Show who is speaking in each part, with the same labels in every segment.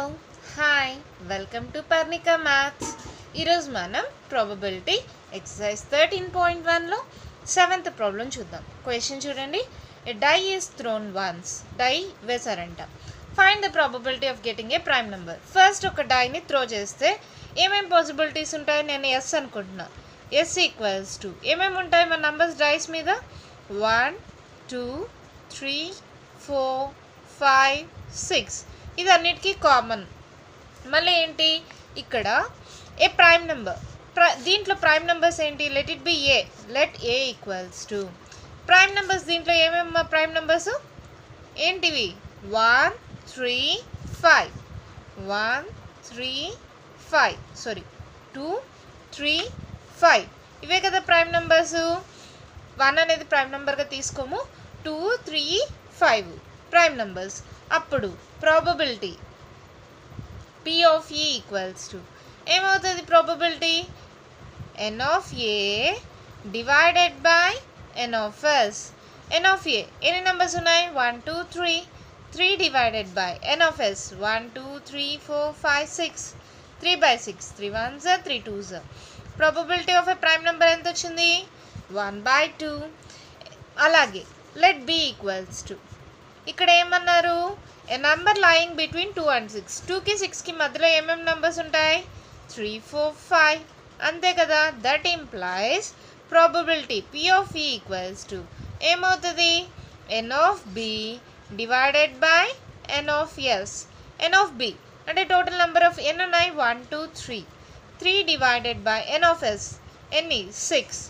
Speaker 1: hi welcome to Parnika maths ఈరోజు మనం probability exercise thirteen point వన్లో సెవెంత్ ప్రాబ్లం చూద్దాం క్వశ్చన్ చూడండి a die is thrown once die వేశారంట find the probability of getting a prime number first ఒక డైని throw చేస్తే ఏమేం పాసిబిలిటీస్ ఉంటాయి నేను ఎస్ అనుకుంటున్నా ఎస్ ఈక్వల్స్ టు ఏమేమి ఉంటాయి మన నంబర్స్ డైస్ మీద one two three four five six ఇది అన్నిటికీ కామన్ మళ్ళీ ఏంటి ఇక్కడ ఏ ప్రైమ్ నెంబర్ ప్ర దీంట్లో ప్రైమ్ నెంబర్స్ ఏంటి let it be A let A equals to prime numbers దీంట్లో ఏమేమి ప్రైమ్ నెంబర్స్ ఏంటివి one three five one three five sorry two three five ఇవే కదా ప్రైమ్ నెంబర్స్ వన్ అనేది ప్రైమ్ నెంబర్గా తీసుకోము two three five prime numbers అప్పుడు probability P of A equals to ఏమవుతుంది probability n of A divided by N of S N of A ఎన్ని numbers ఉన్నాయి one two three three divided by N of S one two three four five six three by six three one జా three two జా probability of a prime number ఎంత వచ్చింది one by two అలాగే let B equals to ఇక్కడ ఏమన్నారు a number lying between two and six టూకి సిక్స్కి మధ్యలో ఏమేమి నెంబర్స్ ఉంటాయి త్రీ ఫోర్ ఫైవ్ అంతే కదా that implies probability P of E equals to ఏమవుతుంది N of B divided by N of S N of B అంటే టోటల్ నెంబర్ ఆఫ్ ఎన్ ఉన్నాయి one two three three divided by N of S ఎన్ని six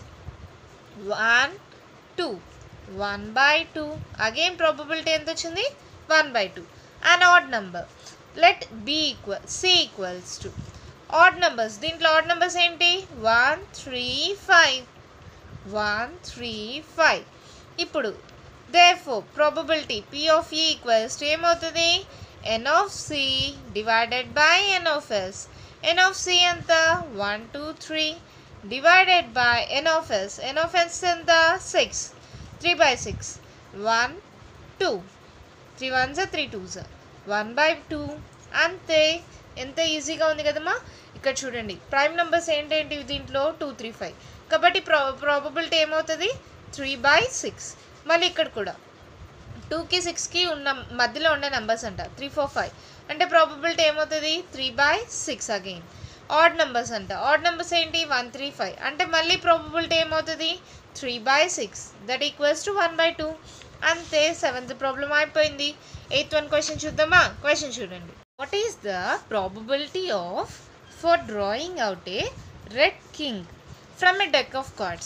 Speaker 1: one two one by two again probability ఎంత వచ్చింది one by two and odd number let B equal C equals to odd numbers దీంట్లో odd numbers ఏంటి one three five one three five ఇప్పుడు therefore probability P of E equals to ఏమవుతుంది N of C divided by N of S N of C ఎంత one two three divided by N of S N of S ఎంత six three by six one two three one జా three two జా one by two అంతే ఎంత ఈజీగా ఉంది కదమ్మా ఇక్కడ చూడండి ప్రైమ్ నెంబర్స్ ఏంటేంటి దీంట్లో టూ త్రీ ఫైవ్ కాబట్టి ప్రా ప్రాబబిలిటీ ఏమవుతుంది త్రీ బై సిక్స్ మళ్ళీ ఇక్కడ కూడా టూకి సిక్స్కి ఉన్న మధ్యలో ఉండే నెంబర్స్ అంట త్రీ ఫోర్ ఫైవ్ అంటే ప్రాబబిలిటీ ఏమవుతుంది three by six again odd numbers అంట ఆడ్ నెంబర్స్ ఏంటి వన్ త్రీ ఫైవ్ అంటే మళ్ళీ ప్రాబబిలిటీ ఏమవుతుంది three by six that equals to one by two అంతే సెవెంత్ ప్రాబ్లం అయిపోయింది ఎయిత్ వన్ క్వశ్చన్ చూద్దామా క్వశ్చన్ చూడండి what is the probability of for drawing out a red king from a deck of cards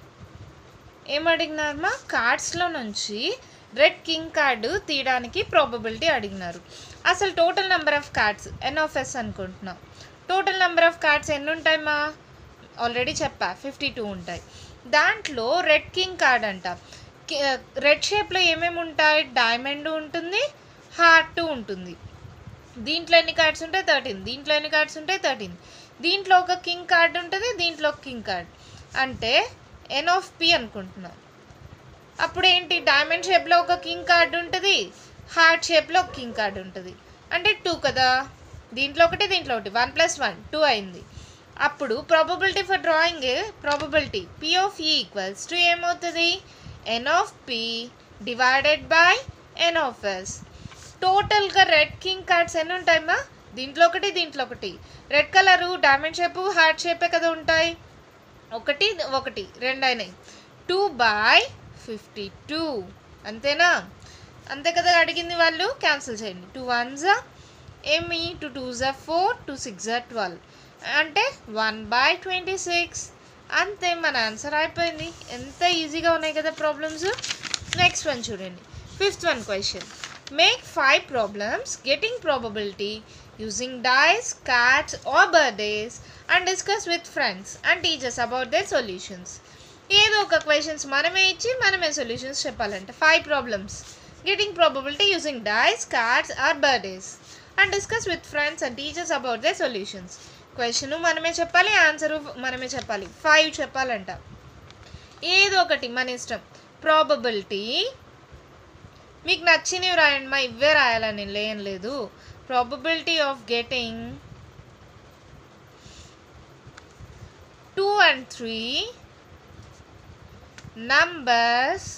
Speaker 1: ఏం అడిగినారమ్మా కార్డ్స్లో నుంచి red king card తీయడానికి probability అడిగినారు అసలు total number of cards N of S అనుకుంటున్నాం టోటల్ నెంబర్ ఆఫ్ కార్డ్స్ ఎన్ని ఉంటాయమ్మా ఆల్రెడీ చెప్పా ఫిఫ్టీ టూ ఉంటాయి దాంట్లో రెడ్ కింగ్ కార్డ్ అంట రెడ్ షేప్లో ఏమేమి ఉంటాయి డైమండ్ ఉంటుంది హార్ట్ ఉంటుంది దీంట్లో ఎన్ని కార్డ్స్ ఉంటాయి థర్టీన్ దీంట్లో ఎన్ని కార్డ్స్ ఉంటాయి థర్టీన్ దీంట్లో ఒక కింగ్ కార్డ్ ఉంటుంది దీంట్లో ఒక కింగ్ కార్డ్ అంటే ఎన్ ఆఫ్ పి అనుకుంటున్నాం అప్పుడు ఏంటి డైమండ్ షేప్లో ఒక కింగ్ కార్డ్ ఉంటుంది హార్ట్ షేప్లో ఒక కింగ్ కార్డ్ ఉంటుంది అంటే టూ కదా దీంట్లో ఒకటి దీంట్లో ఒకటి వన్ ప్లస్ వన్ టూ అయింది అప్పుడు probability for drawing probability P of E equals to ఏమవుతుంది N of P divided by N of S టోటల్గా రెడ్ కింగ్ కార్డ్స్ ఎన్ని ఉంటాయమ్మా దీంట్లో ఒకటి దీంట్లో ఒకటి red colour diamond shape heart షేపే కదా ఉంటాయి ఒకటి ఒకటి రెండు అయినాయి టూ బై ఫిఫ్టీ టూ అంతేనా అంతే కదా అడిగింది వాళ్ళు క్యాన్సిల్ చేయండి టూ వన్ జా ఏమి టూ టూ జా ఫోర్ టూ సిక్స్ జా ట్వెల్వ్ అంటే వన్ బై ట్వంటీ సిక్స్ అంతే మన ఆన్సర్ అయిపోయింది ఎంత ఈజీగా ఉన్నాయి కదా ప్రాబ్లమ్స్ నెక్స్ట్ వన్ చూడండి fifth one question make five problems getting probability using dice cards or birthdays and discuss with friends and teachers about their solutions ఏదో ఒక క్వశ్చన్స్ మనమే ఇచ్చి మనమే సొల్యూషన్స్ చెప్పాలంటే five problems getting probability using dice cards or birthdays and discuss with friends and teachers about their solutions question మనమే చెప్పాలి answer మనమే చెప్పాలి ఫైవ్ చెప్పాలంట ఏదో ఒకటి మన ఇష్టం ప్రాబబిలిటీ మీకు నచ్చినవి రాయండి మా ఇవే రాయాలని లేం లేదు probability of getting two and three numbers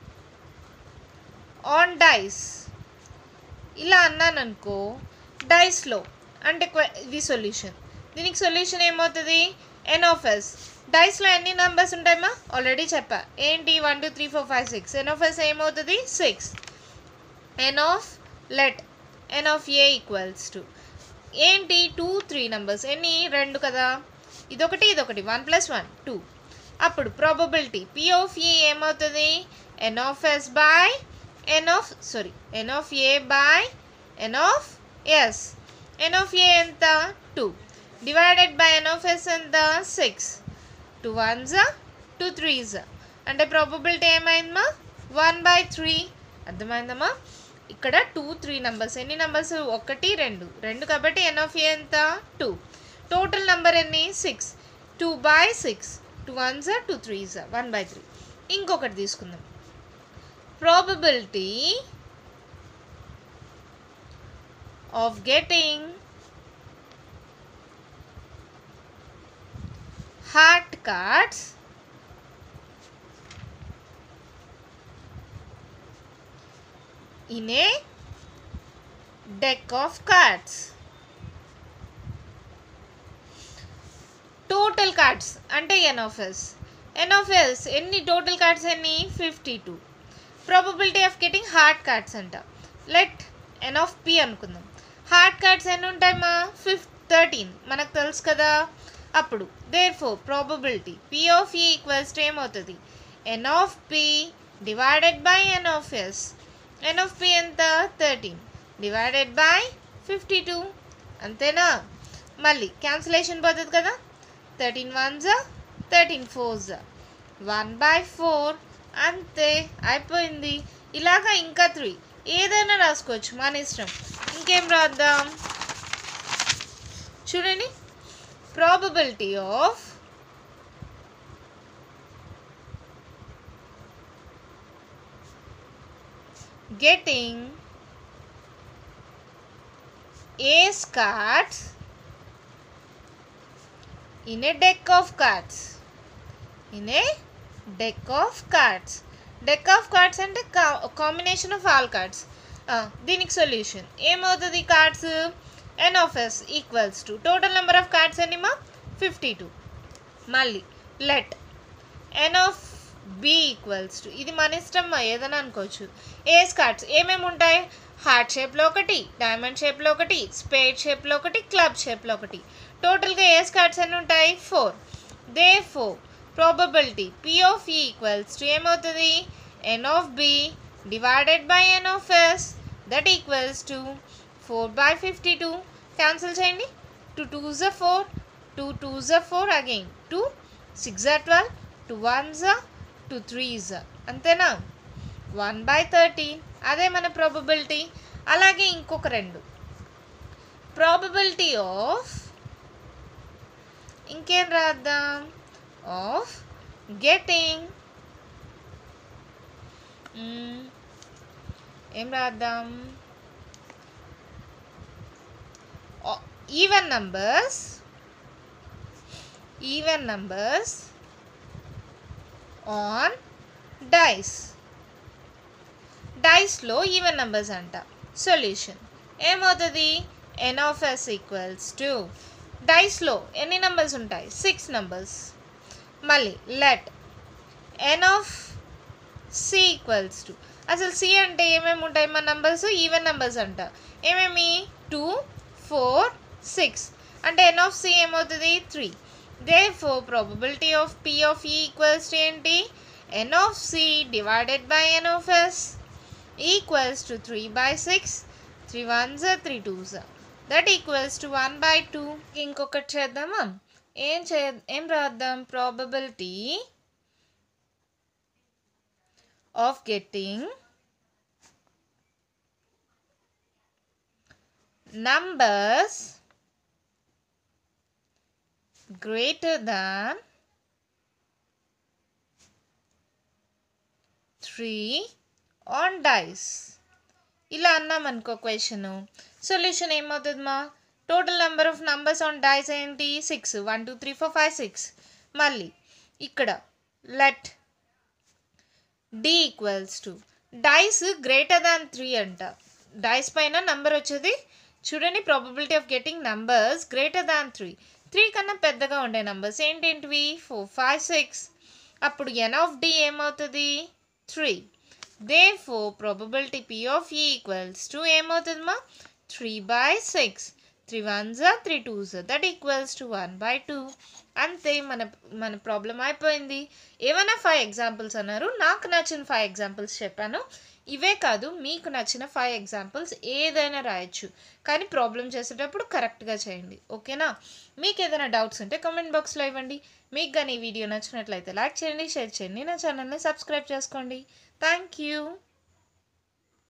Speaker 1: on dice ఇలా అన్నాను అనుకో డైస్లో అంటే క్వ- ఇది సొల్యూషన్ దీనికి సొల్యూషన్ ఏమవుతుంది ఎన్ ఆఫ్ ఎస్ డైస్లో ఎన్ని నెంబర్స్ ఉంటాయమ్మా ఆల్రెడీ చెప్పా ఏంటి one two three four five six N of S ఏమవుతుంది six N of let N of A equals to ఏంటి టూ త్రీ నెంబర్స్ ఎన్ని రెండు కదా ఇదొకటి ఇదొకటి వన్ ప్లస్ వన్ టూ అప్పుడు ప్రాబబిలిటీ పి ఆఫ్ ఏ ఏమవుతుంది N of S by N of sorry N of A by N of S N of A ఎంత two divided by N of S ఎంత six two ones two threes అంటే probability ఏమైందమ్మా one by three అర్థమైందమ్మా ఇక్కడ two three numbers ఎన్ని numbers ఒకటి రెండు రెండు కాబట్టి ఎన్ ఆఫ్ ఏ ఎంత టూ టోటల్ నెంబర్ ఎన్ని six two by six two ones two threes one by three ఇంకొకటి తీసుకుందాం probability of getting heart cards in a deck of cards total cards అంటే N of S N of S ఎన్ని total cards ఎన్ని fifty two probability of getting heart cards అంట let N of P అనుకుందాం heart cards ఎన్ని ఉంటాయమ్మా ఫిఫ్ thirteen మనకు తెలుసు కదా అప్పుడు therefore probability P of E equals to ఏమవుతుంది N of P divided by N of S N of P ఎంత thirteen divided by fifty two అంతేనా మళ్ళీ క్యాన్సిలేషన్ పోతుంది కదా thirteen ones thirteen fours one by four అంతే అయిపోయింది ఇలాగా ఇంకా త్రీ ఏదైనా రాసుకోవచ్చు మన ఇష్టం ఇంకేం రాద్దాం చూడండి probability of getting ace cards in a deck of cards in a deck of cards deck of cards అంటే కాంబినేషన్ ఆఫ్ ఆల్ కార్డ్స్ దీనికి సొల్యూషన్ ఏమవుతుంది cards N of S equals to total number of cards ఎన్నిమా fifty two మళ్ళీ let N of B equals to ఇది మన ఇష్టం ఏదైనా అనుకోవచ్చు ఏస్ కార్డ్స్ ఏమేమి ఉంటాయి హార్ట్ షేప్లో ఒకటి డైమండ్ షేప్లో ఒకటి స్పేడ్ షేప్లో ఒకటి క్లబ్ షేప్లో ఒకటి టోటల్గా ఏస్ కార్డ్స్ ఎన్ని ఉంటాయి four therefore probability P of E equals to ఏమవుతుంది N of B divided by N of S that equals to four by fifty two cancel చేయండి టూ టూ జ ఫోర్ టూ టూ జ four again two six జ twelve two one జ two three జ అంతేనా one by thirteen అదే మన probability అలాగే ఇంకొక రెండు ప్రాబబిలిటీ ఆఫ్ ఇంకేం రాద్దాం ఆఫ్ గెటింగ్ ఏం రాద్దాం even numbers even numbers on dice డైస్లో ఈవెన్ నెంబర్స్ అంట సొల్యూషన్ ఏమవుతుంది N of S equals to డైస్లో ఎన్ని నెంబర్స్ ఉంటాయి సిక్స్ నెంబర్స్ మళ్ళీ let N of C equals to అసలు సి అంటే ఏమేమి ఉంటాయి మన నెంబర్స్ ఈవెన్ నెంబర్స్ అంట ఏమేమి టూ ఫోర్ సిక్స్ అంటే ఎన్ ఆఫ్ సి ఏమవుతుంది three therefore probability of P of E equals to ఏంటి N of C divided by N of S equals to three by six three ones three twos that equals to one by two ఇంకొకటి చేద్దామా ఏం చే ఏం రాద్దాం probability of getting numbers greater than three on dice ఇలా అన్నాం అనుకో question solution ఏమవుతుంది మా total number of numbers on dice ఏంటి six one two three four five six మళ్ళీ ఇక్కడ let D equals to dice greater than three అంట dice పైన నంబర్ వచ్చేది చూడండి probability of getting numbers greater than three three కన్నా పెద్దగా ఉండే నంబర్స్ ఏంటేంటివి ఫోర్ ఫైవ్ సిక్స్ అప్పుడు ఎన్ ఆఫ్ డి ఏమవుతుంది three therefore probability P of E equals to ఏమవుతుంది మా three by six three one జా త్రీ టూ జా that equals to one by two అంతే మన మన ప్రాబ్లం అయిపోయింది ఏమైనా ఫైవ్ ఎగ్జాంపుల్స్ అన్నారు నాకు నచ్చిన ఫైవ్ ఎగ్జాంపుల్స్ చెప్పాను ఇవే కాదు మీకు నచ్చిన ఫైవ్ ఎగ్జాంపుల్స్ ఏదైనా రాయొచ్చు కానీ ప్రాబ్లం చేసేటప్పుడు కరెక్ట్గా చేయండి ఓకేనా మీకు ఏదైనా డౌట్స్ ఉంటే కామెంట్ బాక్స్లో ఇవ్వండి మీకు కానీ ఈ వీడియో నచ్చినట్లయితే లైక్ చేయండి షేర్ చేయండి నా ఛానల్ని సబ్స్క్రైబ్ చేసుకోండి థ్యాంక్ యూ